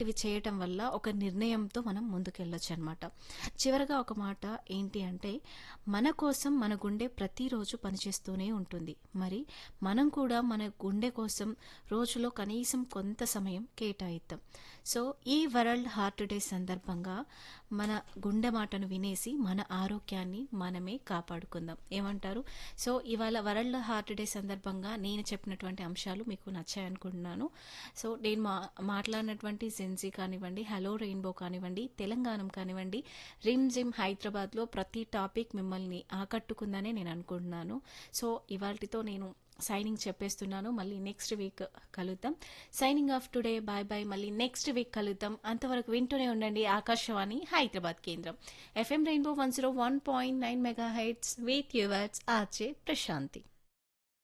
అనేవి చేయటం వల్ల ఒక నిర్ణయంతో మనం ముందుకెళ్ళొచ్చు అనమాట చివరగా ఒక మాట ఏంటి అంటే మన కోసం మన గుండె ప్రతిరోజు పనిచేస్తూనే ఉంటుంది మరి మనం కూడా మన గుండె కోసం రోజులో కనీసం కొంత సమయం కేటాయిద్దాం సో ఈ వరల్డ్ హార్ట్ డే సందర్భంగా మన గుండె మాటను వినేసి మన ఆరోగ్యాన్ని మనమే కాపాడుకుందాం ఏమంటారు సో ఇవాళ వరల్డ్ హార్ట్ డే సందర్భంగా నేను చెప్పినటువంటి అంశాలు మీకు నచ్చాయనుకుంటున్నాను సో నేను మా మాట్లాడినటువంటి జెన్జీ కానివ్వండి హలో రెయిన్బో కానివ్వండి తెలంగాణ కానివ్వండి రిమ్ జిమ్ హైదరాబాద్లో ప్రతి టాపిక్ మిమ్మల్ని ఆకట్టుకుందనే నేను అనుకుంటున్నాను సో ఇవాళతో నేను సైనింగ్ చెప్పేస్తున్నాను మళ్ళీ నెక్స్ట్ వీక్ కలుద్దాం signing off today bye bye మళ్ళీ నెక్స్ట్ వీక్ కలుద్దాం అంతవరకు వింటూనే ఉండండి ఆకాశవాణి హైదరాబాద్ కేంద్రం FM rainbow one zero one point nine mega heights with yours RJ Prashanti